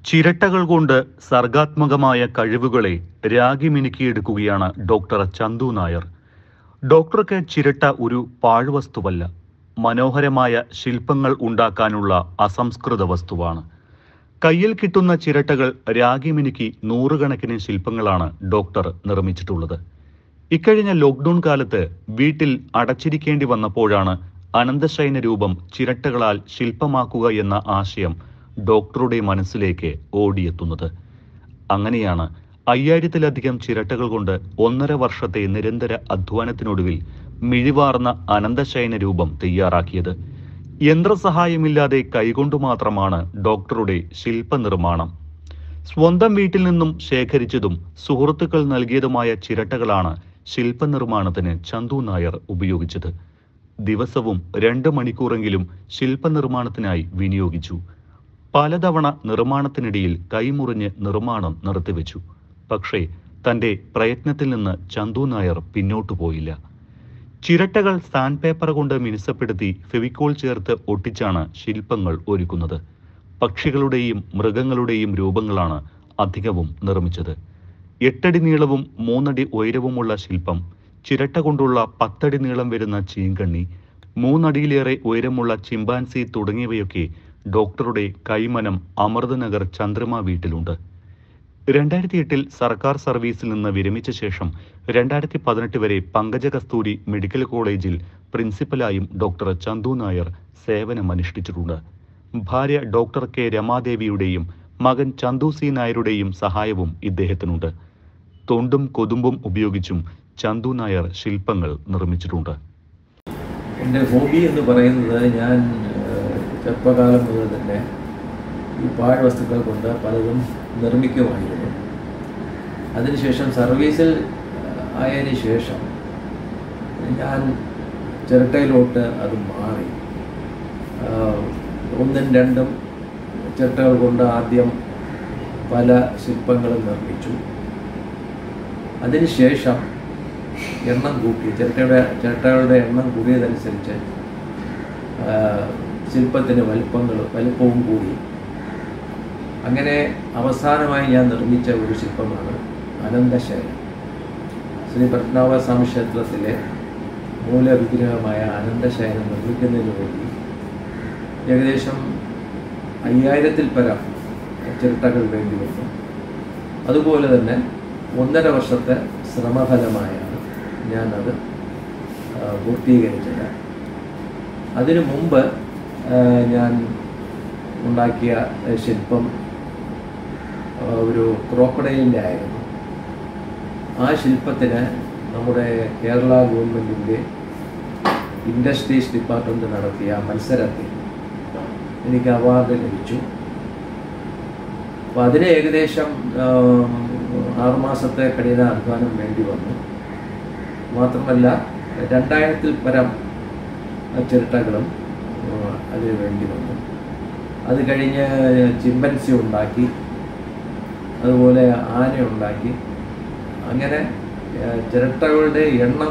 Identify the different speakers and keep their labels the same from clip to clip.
Speaker 1: ചിരട്ടകൾ കൊണ്ട് സർഗാത്മകമായ കഴിവുകളെ രാഗി മിനുക്കിയെടുക്കുകയാണ് ഡോക്ടർ ചന്തു നായർ ഡോക്ടർക്ക് ചിരട്ട ഒരു പാഴ്വസ്തുവല്ല മനോഹരമായ ശില്പങ്ങൾ ഉണ്ടാക്കാനുള്ള അസംസ്കൃത വസ്തുവാണ് കയ്യിൽ കിട്ടുന്ന ചിരട്ടകൾ രാഗി മിനുക്കി നൂറുകണക്കിന് ശില്പങ്ങളാണ് ഡോക്ടർ നിർമ്മിച്ചിട്ടുള്ളത് ഇക്കഴിഞ്ഞ ലോക്ക്ഡൌൺ കാലത്ത് വീട്ടിൽ അടച്ചിരിക്കേണ്ടി വന്നപ്പോഴാണ് അനന്തശയന രൂപം ചിരട്ടകളാൽ ശില്പമാക്കുക എന്ന ആശയം ഡോക്ടറുടെ മനസ്സിലേക്ക് ഓടിയെത്തുന്നത് അങ്ങനെയാണ് അയ്യായിരത്തിലധികം ചിരട്ടകൾ കൊണ്ട് ഒന്നര വർഷത്തെ നിരന്തര അധ്വാനത്തിനൊടുവിൽ മിഴിവാർന്ന അനന്തശയന രൂപം തയ്യാറാക്കിയത് യന്ത്രസഹായമില്ലാതെ കൈകൊണ്ടു മാത്രമാണ് ഡോക്ടറുടെ ശില്പനിർമ്മാണം സ്വന്തം വീട്ടിൽ നിന്നും ശേഖരിച്ചതും സുഹൃത്തുക്കൾ നൽകിയതുമായ ചിരട്ടകളാണ് ശില്പനിർമ്മാണത്തിന് ചന്തു നായർ ഉപയോഗിച്ചത് ദിവസവും രണ്ട് മണിക്കൂറെങ്കിലും ശില്പനിർമ്മാണത്തിനായി വിനിയോഗിച്ചു പലതവണ നിർമ്മാണത്തിനിടയിൽ കൈമുറിഞ്ഞ് നിർമ്മാണം നിർത്തിവെച്ചു പക്ഷേ തന്റെ പ്രയത്നത്തിൽ നിന്ന് ചന്തു നായർ പിന്നോട്ടു പോയില്ല ചിരട്ടകൾ സാൻഡ് പേപ്പർ കൊണ്ട് മിനുസപ്പെടുത്തി ഫെവിക്കോൾ ചേർത്ത് ഒട്ടിച്ചാണ് ശില്പങ്ങൾ ഒരുക്കുന്നത് പക്ഷികളുടെയും മൃഗങ്ങളുടെയും രൂപങ്ങളാണ് അധികവും നിർമ്മിച്ചത് എട്ടടി നീളവും മൂന്നടി ഉയരവുമുള്ള ശില്പം ചിരട്ട കൊണ്ടുള്ള പത്തടി നീളം വരുന്ന ചീങ്കണ്ണി മൂന്നടിയിലേറെ ഉയരമുള്ള ചിമ്പാൻസി തുടങ്ങിയവയൊക്കെ ഡോക്ടറുടെ കൈമനം അമൃതനഗർ ചന്ദ്രമ വീട്ടിലുണ്ട് രണ്ടായിരത്തി എട്ടിൽ സർക്കാർ സർവീസിൽ നിന്ന് വിരമിച്ച ശേഷം രണ്ടായിരത്തി പതിനെട്ട് വരെ പങ്കജ കസ്തൂരി മെഡിക്കൽ കോളേജിൽ പ്രിൻസിപ്പലായും ഡോക്ടർ ചന്തു നായർ സേവനമനുഷ്ഠിച്ചിട്ടുണ്ട് ഭാര്യ ഡോക്ടർ കെ രമാദേവിയുടെയും മകൻ ചന്തു സി നായരുടെയും സഹായവും ഇദ്ദേഹത്തിനുണ്ട് തൊണ്ടും കൊതുമ്പും ഉപയോഗിച്ചും ചന്തു നായർ ശില്പങ്ങൾ നിർമ്മിച്ചിട്ടുണ്ട്
Speaker 2: എൻ്റെ ഹോബി എന്ന് പറയുന്നത് ഞാൻ ഏഹ്, ചെറുപ്പകാലം മുതൽ തന്നെ ഈ പാഴ്വസ്തുക്കൾ കൊണ്ട് പലതും നിർമ്മിക്കുമായിരുന്നു അതിനുശേഷം സർവീസിൽ ഏഹ്, ആയതിനു ശേഷം ഞാൻ ചിരട്ടയിലോട്ട് അത് മാറി ആഹ്, ഒന്നും രണ്ടും ചിരട്ടകൾ കൊണ്ട് ആദ്യം പല ശില്പങ്ങളും നിർമ്മിച്ചു അതിനുശേഷം എണ്ണം കൂട്ടി ചിരട്ടയുടെ ചിരട്ടകളുടെ എണ്ണം കൂടിയതനുസരിച്ച് ആ, ശില്പത്തിന് വലിപ്പങ്ങൾ വലിപ്പവും കൂടി അങ്ങനെ അവസാനമായി ഞാൻ നിർമ്മിച്ച ഒരു ശില്പമാണ് അനന്തശയനം ശ്രീ പത്മനാഭ സ്വാമി ക്ഷേത്രത്തിലെ മൂലവിഗ്രഹമായ അനന്തശയനം നിർമ്മിക്കുന്നതിന് വേണ്ടി ഏകദേശം അയ്യായിരത്തിൽ പരം ചിരട്ടകൾ വേണ്ടി വന്നു അതുപോലെ തന്നെ ഒന്നര വർഷത്തെ ശ്രമഫലമായാണ് ഞാനത് ആ, പൂർത്തീകരിച്ചത് അതിനു മുമ്പ് ആ, ഞാൻ ഉണ്ടാക്കിയ ശില്പം ആ, ഒരു ക്രോക്കഡൈലിൻ്റെ ആയിരുന്നു ആ ശില്പത്തിന് നമ്മുടെ കേരള ഗവൺമെൻറ്റിൻ്റെ ഇൻഡസ്ട്രീസ് ഡിപ്പാർട്ട്മെൻറ്റ് നടത്തിയ മത്സരത്തിൽ എനിക്ക് അവാർഡ് ലഭിച്ചു അപ്പോൾ അതിന് ഏകദേശം ആം, ആറുമാസത്തെ കഠിന അധ്വാനം വേണ്ടി വന്നു മാത്രമല്ല രണ്ടായിരത്തിൽ പരം ചിരട്ടകളും ആ, അതിന് വേണ്ടി വന്നു അത് കഴിഞ്ഞ് ചിമ്പൻസി ഉണ്ടാക്കി അതുപോലെ ആന ഉണ്ടാക്കി അങ്ങനെ ആ, ചിരട്ടകളുടെ എണ്ണം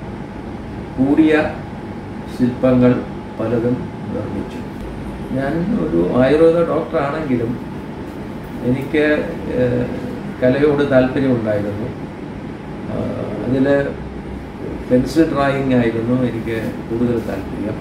Speaker 2: കൂടിയ ശില്പങ്ങൾ പലതും നിർമ്മിച്ചു ഞാൻ ഒരു ആയുർവേദ ഡോക്ടറാണെങ്കിലും എനിക്ക് ഏഹ്, കലയോട് താല്പര്യമുണ്ടായിരുന്നു അതിൽ പെൻസിൽ ഡ്രോയിങ് ആയിരുന്നു എനിക്ക് കൂടുതൽ താല്പര്യം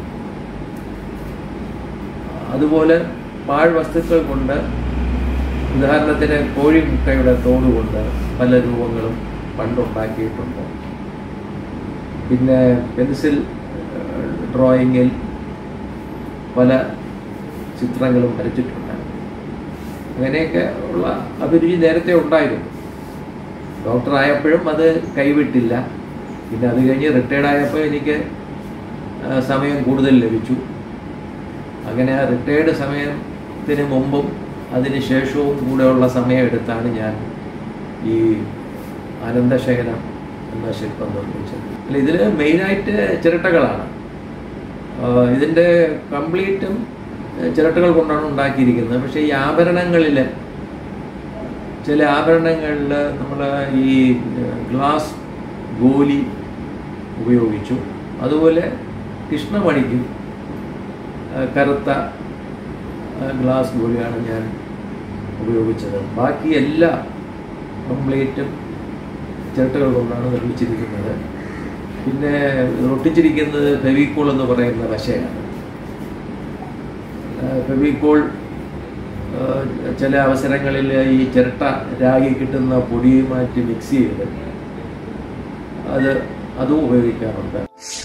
Speaker 2: അതുപോലെ പാഴ്വസ്തുക്കൾ കൊണ്ട് ഉദാഹരണത്തിന് കോഴിമുട്ടയുടെ തോട് കൊണ്ട് പല രൂപങ്ങളും പണ്ടുണ്ടാക്കിയിട്ടുണ്ട് പിന്നെ പെൻസിൽ ഡ്രോയിങ്ങിൽ പല ചിത്രങ്ങളും വരച്ചിട്ടുണ്ട് അങ്ങനെയൊക്കെ ഉള്ള അഭിരുചി നേരത്തെ ഉണ്ടായിരുന്നു ഡോക്ടറായപ്പോഴും അത് കൈവിട്ടില്ല പിന്നെ അത് കഴിഞ്ഞ് റിട്ടയർഡ് ആയപ്പോൾ എനിക്ക് ആ, സമയം കൂടുതൽ ലഭിച്ചു അങ്ങനെ ആ റിട്ടയർഡ് സമയത്തിന് മുമ്പും അതിന് ശേഷവും കൂടെയുള്ള സമയം എടുത്താണ് ഞാൻ ഈ അനന്തശയനം എന്ന ശില്പം നിർമ്മിച്ചത് അല്ല ഇതിൽ മെയിനായിട്ട് ചിരട്ടകളാണ് ആ, ഇതിൻ്റെ കംപ്ലീറ്റും ചിരട്ടകൾ കൊണ്ടാണ് ഉണ്ടാക്കിയിരിക്കുന്നത് പക്ഷേ ഈ ആഭരണങ്ങളിൽ ചില ആഭരണങ്ങളിൽ നമ്മൾ ഈ ഗ്ലാസ് ഗോലി ഉപയോഗിച്ചു അതുപോലെ കൃഷ്ണമണിക്കും ആ, കറുത്ത ആ, ഗ്ലാസ് ഗോലിയാണ് ഞാൻ ഉപയോഗിച്ചത് ബാക്കി എല്ലാ കംപ്ലീറ്റും ചിരട്ടകൾ കൊണ്ടാണ് നിർമ്മിച്ചിരിക്കുന്നത് പിന്നെ ഒട്ടിച്ചിരിക്കുന്നത് ഫെവിക്കോൾ എന്ന് പറയുന്ന വശയാണ് ഫെവിക്കോൾ ചില അവസരങ്ങളിൽ ഈ ചിരട്ട രാഗി കിട്ടുന്ന പൊടിയുമായിട്ട് മിക്സ് ചെയ്ത് അത് അതും ഉപയോഗിക്കാറുണ്ട്